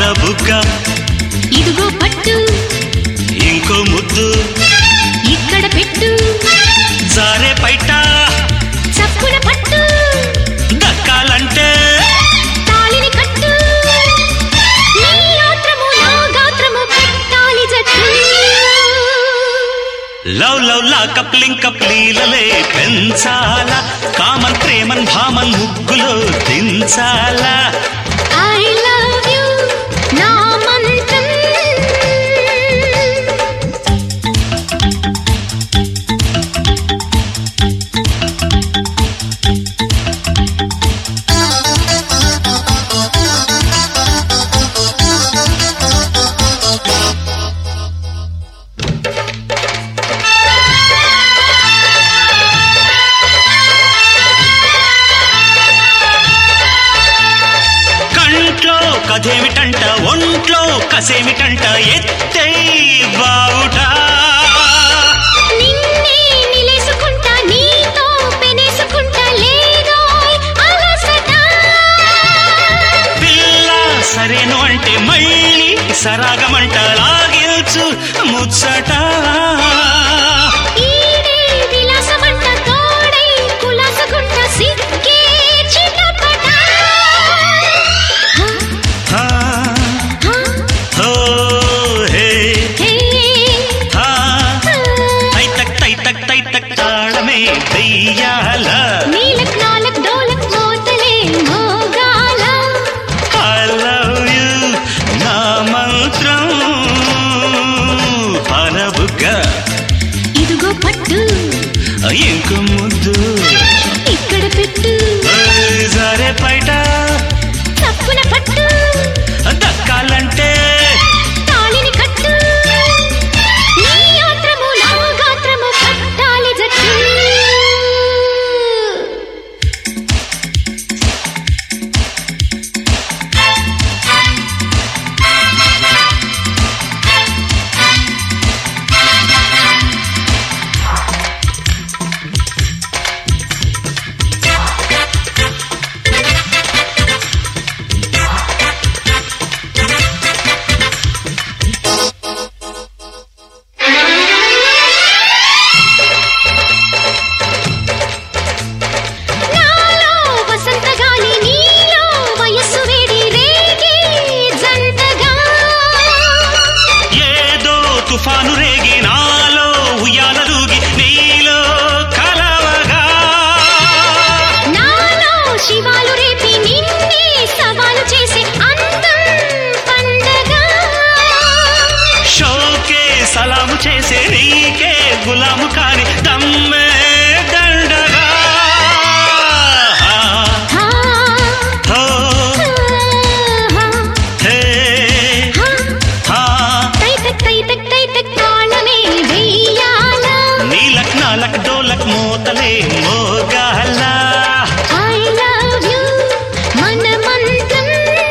బుగ్గ ఇదిగో పట్టు ఇంకో ముద్దు ఇక్కడ పెట్టు జారే పైట చప్పున పట్టు దక్కాలంటే తాళిని కట్టు నీ ఆత్రము నా గాత్రము పెట్టాలి జట్టు లవ్ లవ్ లా కప్లింగ్ కప్లీలలే పెంచాలా కామన్ ప్రేమన్ భామన్ ముగ్గులో దించాలా ఐ లవ్ యు నా మంత్రం కంట్లో కథేమిటంట ఒంట్లో కసేమిటంట ఎత్తే బావుట నిన్నే నిలేసుకుంటా నీతో పెనేసుకుంటా లేదోయ్ అలసట పిల్ల సరేను అంటే మళ్ళీ సరాగమంట లాగిల్చు ముచ్చట ఈడే విలాసమంట తోడై కులాసగుంట సిక్కే చిటపట హా, హో, హే, హే హా. తైతక్ తైతక్ తైతక్ తాళమే వెయ్యాల నీలక్ నాలక్ డోలక్ మోతలే మోగాల I love you నా మంత్రం పనబుగ్గ ఇదిగో పట్టు ఇంక ముద్దు ఇక్కడ పెట్టు ఓయ్ జారే పైట తప్పున పట్టు దక్కాలంటే తాళిని కట్టు నీ ఆత్రము నా గాత్రము కట్టాలి జట్టు నాలో వసంత గాలి నీలో వయస్సు వేడి రేగి జంటగా ఏదో తుఫాను రేగి నాలో ఉయ్యాలలుగి నీలో కలవగా నాలో శివాలు రేపి నిన్నే సవాలు చేసే అందం పండగ షోకే సలాము చేసే నీకే గులాము కాని దమ్మే దండగా హా, హో, హా, హే, హా. హా. తైతక్ తైతక్ తైతక్ తాళమే వెయ్యాల నీలక్ నాలక్ డోలక్ మోతలే మోగాల ఐ లవ్ యు మన మంత్రం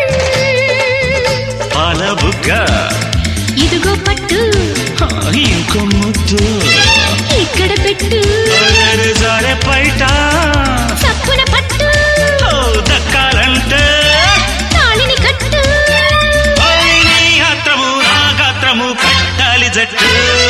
పాలబుగ్గ ఇదిగో పట్టు ఇంకో ముద్దు ఇక్కడ పెట్టు అల్లరి జారే పైట తప్పున పట్టు ఓ దక్కాలంటే తాళిని కట్టు ఓయ్ నీ ఆత్రము నా గాత్రము కట్టాలి జట్టు